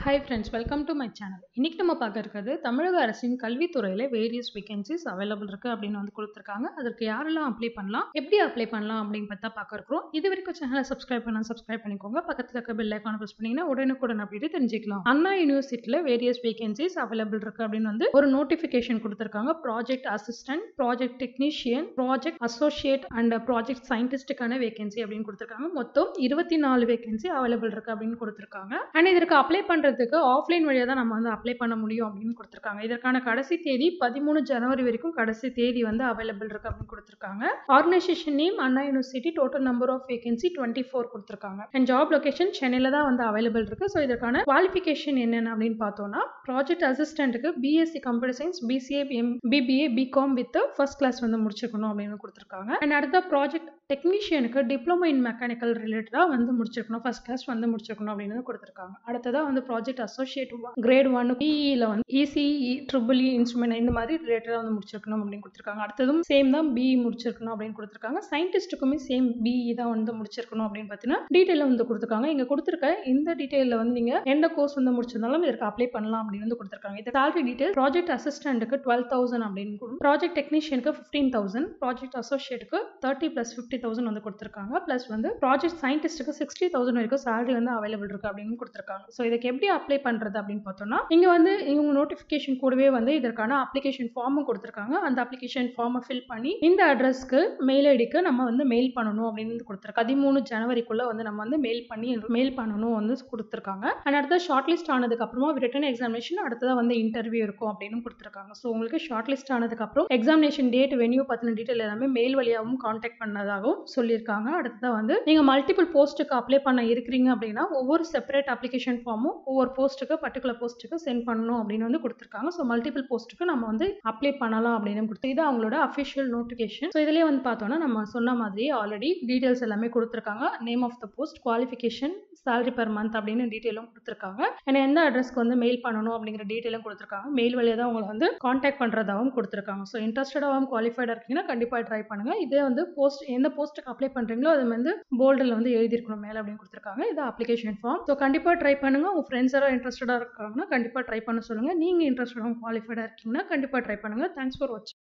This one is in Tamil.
hi friends welcome to my channel இன்னைக்கு நம்ம பார்க்க இருக்கிறது தமிழக அரசின் கல்வித்துறையில் வேரியஸ் வேகன்சிஸ் அவைலபிள் இருக்குது அப்படின்னு வந்து கொடுத்துருக்காங்க அதற்கு யாரெல்லாம் அப்ளை பண்ணலாம் எப்படி அப்ளை பண்ணலாம் அப்படின்னு பார்த்தா பார்க்க இருக்கிறோம் இது வரைக்கும் சேனலை சப்ஸ்கிரைப் பண்ணலாம் சப்ஸ்கிரைப் பண்ணிக்கோங்க பக்கத்தில் இருக்க பெல் ஐக்கான ப்ரெஸ் பண்ணிங்கன்னா உடனுக்குடன் அப்படி தெரிஞ்சுக்கலாம் அண்ணா யூனிவர்சிட்டியில் வேரியஸ் வேகன்சிஸ் அவைலபிள் இருக்குது அப்படின்னு வந்து ஒரு நோட்டிஃபிகேஷன் கொடுத்துருக்காங்க project assistant project technician project associate and project சயின்டிஸ்டுக்கான வேகன்சி அப்படின்னு கொடுத்துருக்காங்க மொத்தம் இருபத்தி நாலு வேகன்சி அவைலபிள் இருக்குது அப்படின்னு கொடுத்துருக்காங்க அண்ட் இதற்கு அப்ளை பண்ணுறதுக்கு ஆஃப்லைன் வழியாக தான் நம்ம வந்து அப்ளை பண்ண முடியும் அப்படின்னு கொடுத்துருக்காங்க இதற்கான கடைசி தேதி பதிமூணு ஜனவரி வரைக்கும் கடைசி தேதி வந்து அவைலபிள் இருக்குது அப்படின்னு கொடுத்துருக்காங்க organisation name Anna University total number of vacancy twenty four கொடுத்துருக்காங்க அண்ட் ஜாப் லொகேஷன் சென்னையில் தான் வந்து அவைலபிள் இருக்குது ஸோ இதற்கான குவாலிஃபிகேஷன் என்னென்ன அப்படின்னு பார்த்தோம்னா ப்ராஜெக்ட் அசிஸ்டண்ட்டுக்கு BSc computer science BCA M BBA BCom with first class வந்து முடிச்சிருக்கணும் அப்படின்னு கொடுத்துருக்காங்க அண்ட் அடுத்த ப்ராஜெக்ட் டெக்னீஷியனுக்கு டிப்ளமோ இன் மெக்கானிக்கல் ரிலேட்டடாக வந்து முடிச்சிருக்கணும் ஃபர்ஸ்ட் கிளாஸ் வந்து முடிச்சிருக்கணும் அப்படின்னு கொடுத்துருக்காங்க அடுத்ததாக வந்து ப்ராஜெக்ட் அசோசியேட் கிரேட் ஒன் பிஇயில் வந்து இசிஇ ட்ரிபிள் இ இன்ஸ்ட்ருமெண்ட் இந்த மாதிரி ரிலேட்டடாக வந்து முடிச்சிருக்கணும் அப்படின்னு கொடுத்துருக்காங்க அடுத்ததும் சேம் தான் பிஇ முடிச்சிருக்கணும் அப்படின்னு கொடுத்துருக்காங்க சயின்டிஸ்ட்டுக்குமே சேம் பிஇ தான் வந்து முடிச்சிருக்கணும் அப்படின்னு பார்த்தீங்கன்னா டீட்டெயிலில் வந்து கொடுத்துருக்காங்க இங்கே கொடுத்துருக்க இந்த டீட்டெயிலில் வந்து நீங்கள் எந்த கோர்ஸ் வந்து முடிச்சிருந்தாலும் இதற்கு அப்ளை பண்ணலாம் அப்படின்னு வந்து கொடுத்துருக்காங்க இது salary டீட்டெயில் ப்ராஜெக்ட் அசிஸ்டண்ட்டுக்கு டுவெல் தௌசண்ட் அப்படின்னு ப்ராஜெக்ட் டெக்னீஷியனுக்கு ஃபிஃப்டீன் தௌசண்ட் ப்ராஜெக்ட் அசோசியேட்டுக்கு தேர்ட்டி ப்ளஸ் ஃபிஃப்டி தௌசண்ட் வந்து கொடுத்துருக்காங்க ப்ளஸ் வந்து ப்ராஜெக்ட் சயின்டிஸ்ட்டுக்கு சிக்ஸ்டி தௌசண்ட் வரைக்கும் salary வந்து அவைலபிள் இருக்கு அப்படின்னு கொடுத்துருக்காங்க ஸோ இதுக்கு எப்படி அப்ளை பண்ணுறது அப்படின்னு பார்த்தோம்னா இங்கே வந்து இவங்க நோட்டிஃபிகேஷன் கூடவே வந்து இதற்கான அப்ளிகேஷன் ஃபார்மும் கொடுத்துருக்காங்க அந்த அப்ளிகேஷன் ஃபார்மை ஃபில் பண்ணி இந்த அட்ரஸ்க்கு மெயில் ஐடிக்கு நம்ம வந்து மெயில் பண்ணணும் அப்படின்னு வந்து கொடுத்துருக்காங்க பதிமூணு ஜனவரிக்குள்ள வந்து நம்ம வந்து மெயில் பண்ணி மெயில் பண்ணணும் வந்து கொடுத்துருக்காங்க அண்ட் அடுத்த ஷார்ட் லிஸ்ட் ஆனதுக்கு அப்புறமா ரிட்டன் எக்ஸாமினேஷன் அடுத்ததாக வந்து இன்டர்வியூ இருக்கும் அப்படின்னு கொடுத்துருக்காங்க ஸோ உங்களுக்கு ஷார்ட் லிஸ்ட் ஆனதுக்கு அப்புறம் எக்ஸாமினேஷன் டேட் வென்யூ பற்றின டீட்டெயில் எல்லாமே மெயில் வழியாகவும் காண்டாக்ட் பண்ணதாகவும் சொல்லியிருக்காங்க அடுத்ததாக வந்து நீங்கள் மல்டிபிள் போஸ்ட்டுக்கு அப்ளை பண்ண இருக்கிறீங்க அப்படின்னா ஒவ்வொரு செப்பரேட் அப்ளிகேஷன் ஃபார்மும் ஒவ்வொரு போஸ்ட்டுக்கு பர்டிகுலர் போஸ்ட்டுக்கு சென்ட் பண்ணணும் அப்படின்னு வந்து கொடுத்துருக்காங்க ஸோ மல்டிபிள் போஸ்ட்டுக்கு நம்ம வந்து அப்ளை பண்ணலாம் அப்படின்னு கொடுத்து இது அவங்களோட அஃபிஷியல் நோட்டிஃபிகேஷன் ஸோ இதுலேயே வந்து பார்த்தோம்னா நம்ம சொன்ன மாதிரி ஆல்ரெடி டீட்டெயில்ஸ் எல்லாமே கொடுத்துருக்காங்க name of the post qualification salary per month அப்படின்னு டீட்டெயிலும் கொடுத்துருக்காங்க அண்ட் எந்த அட்ரஸ்க்கு வந்து மெயில் பண்ணணும் அப்படிங்கிற டீட்டெயிலும் கொடுத்துருக்காங்க மெயில் வழியாக தான் உங்களை வந்து காண்டாக்ட் பண்ணுறதாகவும் கொடுத்துருக்காங்க ஸோ இன்ட்ரெஸ்டடாகவும் குவாலிஃபைடாக இருக்கீங்கன்னா கண்டிப்பாக ட்ரை பண்ணுங்கள் இதே வந்து போஸ்ட் எந்த போஸ்ட்டுக்கு அப்ளை பண்ணுறீங்களோ அது வந்து போல்டில் வந்து எழுதியிருக்கணும் மேலே அப்படின்னு கொடுத்துருக்காங்க இது அப்ளிகேஷன் ஃபார்ம் ஸோ கண்டிப்பாக ட்ரை பண்ணுங்கள் உங்கள் ஃப்ரெண்ட்ஸ் யாராவது இன்ட்ரெஸ்டடாக இருக்காங்கன்னா கண்டிப்பாக ட்ரை பண்ண சொல்லுங்கள் நீங்கள் இன்ட்ரெஸ்டடாகவும் குவாலிஃபைடாக இருக்கீங்கன்னா கண்டிப்பாக ட்ரை பண்ணுங்கள் தேங்க்ஸ் ஃபார் வாட்சிங்